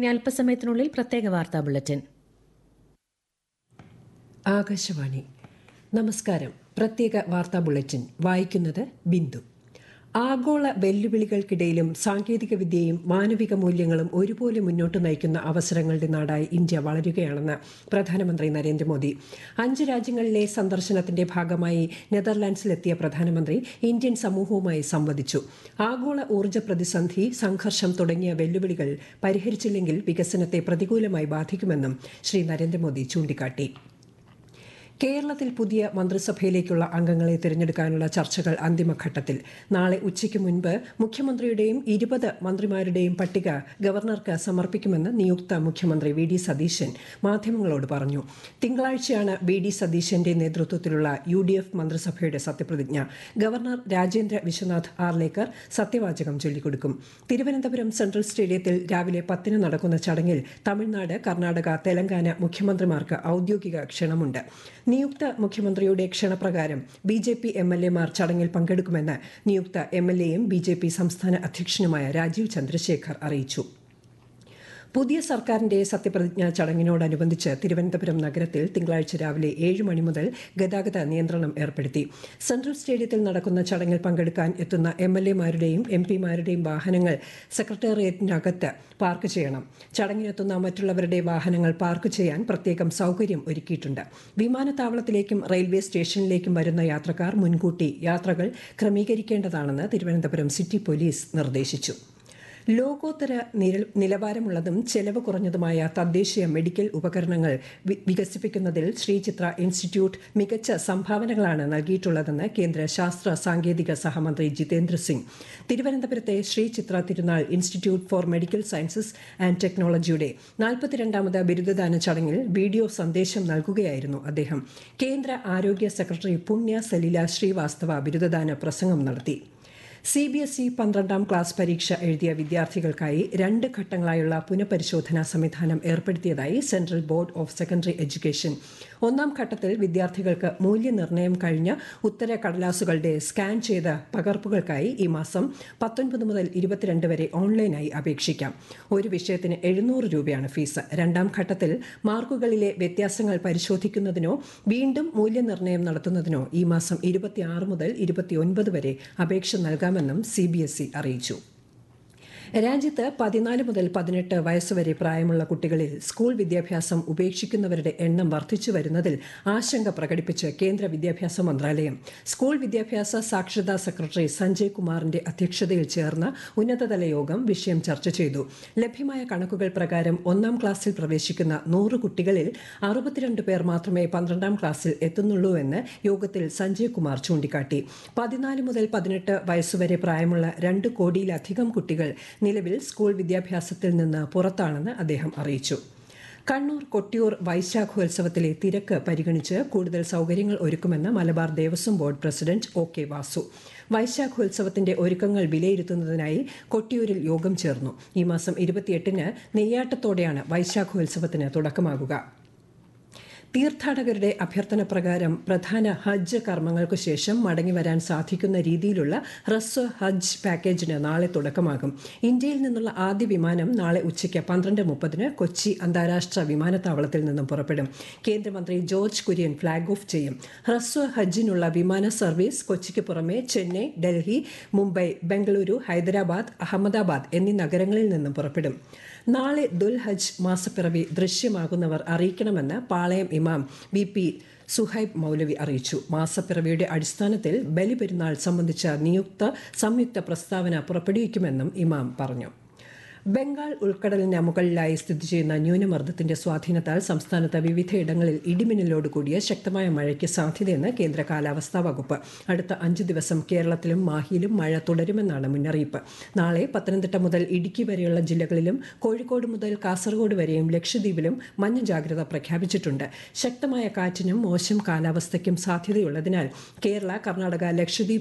ഇനി അല്പസമയത്തിനുള്ളിൽ പ്രത്യേക വാർത്താ ബുള്ളറ്റിൻ ആകാശവാണി നമസ്കാരം പ്രത്യേക വാർത്താ ബുള്ളറ്റിൻ വായിക്കുന്നത് ബിന്ദു ആഗോള വെല്ലുവിളികൾക്കിടയിലും സാങ്കേതിക വിദ്യയും മാനവിക മൂല്യങ്ങളും ഒരുപോലെ മുന്നോട്ട് നയിക്കുന്ന അവസരങ്ങളുടെ നാടായി ഇന്ത്യ വളരുകയാണെന്ന് പ്രധാനമന്ത്രി നരേന്ദ്രമോദി അഞ്ച് രാജ്യങ്ങളിലെ സന്ദർശനത്തിന്റെ ഭാഗമായി നെതർലാൻഡ്സിലെത്തിയ പ്രധാനമന്ത്രി ഇന്ത്യൻ സമൂഹവുമായി സംവദിച്ചു ആഗോള ഊർജ്ജ പ്രതിസന്ധി സംഘർഷം തുടങ്ങിയ വെല്ലുവിളികൾ പരിഹരിച്ചില്ലെങ്കിൽ വികസനത്തെ പ്രതികൂലമായി ബാധിക്കുമെന്നും ശ്രീ നരേന്ദ്രമോദി ചൂണ്ടിക്കാട്ടി കേരളത്തിൽ പുതിയ മന്ത്രിസഭയിലേക്കുള്ള അംഗങ്ങളെ തിരഞ്ഞെടുക്കാനുള്ള ചർച്ചകൾ അന്തിമഘട്ടത്തിൽ നാളെ ഉച്ചയ്ക്ക് മുൻപ് മുഖ്യമന്ത്രിയുടെയും ഇരുപത് മന്ത്രിമാരുടെയും പട്ടിക ഗവർണർക്ക് സമർപ്പിക്കുമെന്ന് നിയുക്ത മുഖ്യമന്ത്രി വി ഡി സതീശൻ മാധ്യമങ്ങളോട് പറഞ്ഞു തിങ്കളാഴ്ചയാണ് വി ഡി സതീശന്റെ നേതൃത്വത്തിലുള്ള യു ഡി എഫ് മന്ത്രിസഭയുടെ സത്യപ്രതിജ്ഞ ഗവർണർ രാജേന്ദ്ര വിശ്വനാഥ് ആർലേക്കർ സത്യവാചകം ചൊല്ലിക്കൊടുക്കും തിരുവനന്തപുരം സെൻട്രൽ സ്റ്റേഡിയത്തിൽ രാവിലെ പത്തിന് നടക്കുന്ന ചടങ്ങിൽ തമിഴ്നാട് കർണാടക തെലങ്കാന മുഖ്യമന്ത്രിമാർക്ക് ഔദ്യോഗിക ക്ഷണമുണ്ട് നിയുക്ത മുഖ്യമന്ത്രിയുടെ ക്ഷണപ്രകാരം B J P M L എമാർ ചടങ്ങിൽ പങ്കെടുക്കുമെന്ന് നിയുക്ത എം എൽ എയും ബി ജെ പി സംസ്ഥാന അധ്യക്ഷനുമായ രാജീവ് ചന്ദ്രശേഖർ അറിയിച്ചു പുതിയ സർക്കാരിന്റെ സത്യപ്രതിജ്ഞാ ചടങ്ങിനോടനുബന്ധിച്ച് തിരുവനന്തപുരം നഗരത്തിൽ തിങ്കളാഴ്ച രാവിലെ ഏഴ് മണി മുതൽ ഗതാഗത നിയന്ത്രണം ഏർപ്പെടുത്തി സെൻട്രൽ സ്റ്റേഡിയത്തിൽ നടക്കുന്ന ചടങ്ങിൽ പങ്കെടുക്കാൻ എത്തുന്ന എം എൽ എമാരുടെയും എം പിമാരുടെയും വാഹനങ്ങൾ സെക്രട്ടേറിയറ്റിനകത്ത് പാർക്ക് ചെയ്യണം ചടങ്ങിനെത്തുന്ന മറ്റുള്ളവരുടെ വാഹനങ്ങൾ പാർക്ക് ചെയ്യാൻ പ്രത്യേകം സൗകര്യം ഒരുക്കിയിട്ടുണ്ട് വിമാനത്താവളത്തിലേക്കും റെയിൽവേ സ്റ്റേഷനിലേക്കും വരുന്ന യാത്രക്കാർ മുൻകൂട്ടി യാത്രകൾ ക്രമീകരിക്കേണ്ടതാണെന്ന് തിരുവനന്തപുരം സിറ്റി പോലീസ് നിർദ്ദേശിച്ചു ലോകോത്തര നിര- നിലവാരമുള്ളതും ചെലവ് കുറഞ്ഞതുമായ തദ്ദേശീയ മെഡിക്കൽ ഉപകരണങ്ങൾ വി- വികസിപ്പിക്കുന്നതിൽ ശ്രീചിത്ര ഇൻസ്റ്റിറ്റ്യൂട്ട് മികച്ച സംഭാവനകളാണ് നൽകിയിട്ടുള്ളതെന്ന് കേന്ദ്ര ശാസ്ത്ര സാങ്കേതിക സഹമന്ത്രി ജിതേന്ദ്ര സിംഗ് തിരുവനന്തപുരത്തെ Sree Chitra Tirunal institute for medical sciences and ടെക്നോളജിയുടെ നാൽപ്പത്തിരണ്ടാമത് ബിരുദദാന ചടങ്ങിൽ വീഡിയോ സന്ദേശം നൽകുകയായിരുന്നു അദ്ദേഹം കേന്ദ്ര ആരോഗ്യ സെക്രട്ടറി പുണ്യ സലില ശ്രീവാസ്തവ ബിരുദദാന പ്രസംഗം നടത്തി സി ബി എസ് ഇ പന്ത്രണ്ടാം ക്ലാസ് പരീക്ഷ എഴുതിയ വിദ്യാർത്ഥികൾക്കായി രണ്ട് ഘട്ടങ്ങളായുള്ള പുനഃപരിശോധനാ സംവിധാനം ഏർപ്പെടുത്തിയതായി central board of secondary education ഒന്നാം ഘട്ടത്തിൽ വിദ്യാർത്ഥികൾക്ക് മൂല്യനിർണ്ണയം കഴിഞ്ഞ ഉത്തര കടലാസുകളുടെ സ്കാൻ ചെയ്ത പകർപ്പുകൾക്കായി ഈ മാസം പത്തൊൻപത് മുതൽ ഇരുപത്തിരണ്ട് വരെ ഓൺലൈനായി അപേക്ഷിക്കാം ഒരു വിഷയത്തിന് എഴുന്നൂറ് രൂപയാണ് ഫീസ് രണ്ടാം ഘട്ടത്തിൽ മാർക്കുകളിലെ വ്യത്യാസങ്ങൾ പരിശോധിക്കുന്നതിനോ വീണ്ടും മൂല്യനിർണ്ണയം നടത്തുന്നതിനോ ഈ മാസം ഇരുപത്തിയാറ് മുതൽ ഇരുപത്തിയൊൻപത് വരെ അപേക്ഷ നൽകാമെന്നും സി ബി എസ് ഇ അറിയിച്ചു രാജ്യത്ത് പതിനാല് മുതൽ പതിനെട്ട് വയസ്സുവരെ പ്രായമുള്ള കുട്ടികളിൽ സ്കൂൾ വിദ്യാഭ്യാസം ഉപേക്ഷിക്കുന്നവരുടെ എണ്ണം വർദ്ധിച്ചു വരുന്നതിൽ ആശങ്ക പ്രകടിപ്പിച്ച് കേന്ദ്ര വിദ്യാഭ്യാസ മന്ത്രാലയം സ്കൂൾ വിദ്യാഭ്യാസ സാക്ഷരതാ സെക്രട്ടറി സഞ്ജയ് കുമാറിന്റെ അധ്യക്ഷതയിൽ ചേർന്ന ഉന്നതതല യോഗം വിഷയം ചർച്ച ചെയ്തു ലഭ്യമായ കണക്കുകൾ പ്രകാരം ഒന്നാം ക്ലാസ്സിൽ പ്രവേശിക്കുന്ന നൂറ് കുട്ടികളിൽ അറുപത്തിരണ്ട് പേർ മാത്രമേ പന്ത്രണ്ടാം ക്ലാസ്സിൽ എത്തുന്നുള്ളൂവെന്ന് യോഗത്തിൽ സഞ്ജയ് കുമാർ ചൂണ്ടിക്കാട്ടി പതിനാല് മുതൽ പതിനെട്ട് വയസ്സുവരെ പ്രായമുള്ള രണ്ട് കോടിയിലധികം കുട്ടികൾ നിലവിൽ സ്കൂൾ വിദ്യാഭ്യാസത്തിൽ നിന്ന് പുറത്താണെന്ന് അദ്ദേഹം അറിയിച്ചു കണ്ണൂർ കൊട്ടിയൂർ വൈശാഖോത്സവത്തിലെ തിരക്ക് പരിഗണിച്ച് കൂടുതൽ സൗകര്യങ്ങൾ ഒരുക്കുമെന്ന് Malabar Devaswom board president O K Vasu വൈശാഖോത്സവത്തിന്റെ ഒരുക്കങ്ങൾ വിലയിരുത്തുന്നതിനായി കൊട്ടിയൂരിൽ യോഗം ചേർന്നു ഈ മാസം ഇരുപത്തിയെട്ടിന് നെയ്യാട്ടത്തോടെയാണ് വൈശാഖോത്സവത്തിന് തുടക്കമാകുക തീർത്ഥാടകരുടെ അഭ്യർത്ഥന പ്രകാരം പ്രധാന ഹജ്ജ് കർമ്മങ്ങൾക്കു ശേഷം മടങ്ങിവരാൻ സാധിക്കുന്ന രീതിയിലുള്ള ഹ്രസ്വ ഹജ്ജ് പാക്കേജിന് നാളെ തുടക്കമാകും ഇന്ത്യയിൽ നിന്നുള്ള ആദ്യ വിമാനം നാളെ ഉച്ചയ്ക്ക് പന്ത്രണ്ട് മുപ്പതിന് കൊച്ചി അന്താരാഷ്ട്ര വിമാനത്താവളത്തിൽ നിന്നും പുറപ്പെടും കേന്ദ്രമന്ത്രി ജോർജ് കുര്യൻ ഫ്ളാഗ് ഓഫ് ചെയ്യും ഹ്രസ്വ ഹജ്ജിനുള്ള വിമാന സർവീസ് കൊച്ചിക്ക് പുറമെ ചെന്നൈ ഡൽഹി മുംബൈ ബംഗളൂരു ഹൈദരാബാദ് അഹമ്മദാബാദ് എന്നീ നഗരങ്ങളിൽ നിന്നും പുറപ്പെടും നാളെ ദുൽ ഹജ്ജ് മാസപ്പിറവി ദൃശ്യമാകുന്നവർ അറിയിക്കണമെന്ന് പാളയം ഇമാം വി പി സുഹൈബ് മൗലവി അറിയിച്ചു മാസപ്പിറവിയുടെ അടിസ്ഥാനത്തിൽ ബലിപെരുന്നാൾ സംബന്ധിച്ച നിയുക്ത സംയുക്ത പ്രസ്താവന പുറപ്പെടുവിക്കുമെന്നും ഇമാം പറഞ്ഞു ബംഗാൾ ഉൾക്കടലിന് മുകളിലായി സ്ഥിതി ചെയ്യുന്ന ന്യൂനമർദ്ദത്തിന്റെ സ്വാധീനത്താൽ സംസ്ഥാനത്ത് വിവിധയിടങ്ങളിൽ ഇടിമിന്നലോട് കൂടിയ ശക്തമായ മഴയ്ക്ക് സാധ്യതയെന്ന് കേന്ദ്ര കാലാവസ്ഥാ വകുപ്പ് അടുത്ത അഞ്ച് ദിവസം കേരളത്തിലും മാഹിയിലും മഴ തുടരുമെന്നാണ് മുന്നറിയിപ്പ് നാളെ പത്തനംതിട്ട മുതൽ ഇടുക്കി വരെയുള്ള ജില്ലകളിലും കോഴിക്കോട് മുതൽ കാസർഗോഡ് വരെയും ലക്ഷദ്വീപിലും മഞ്ഞ ജാഗ്രത പ്രഖ്യാപിച്ചിട്ടുണ്ട് ശക്തമായ കാറ്റിനും മോശം കാലാവസ്ഥയ്ക്കും സാധ്യതയുള്ളതിനാൽ കേരള കർണാടക ലക്ഷദ്വീപ്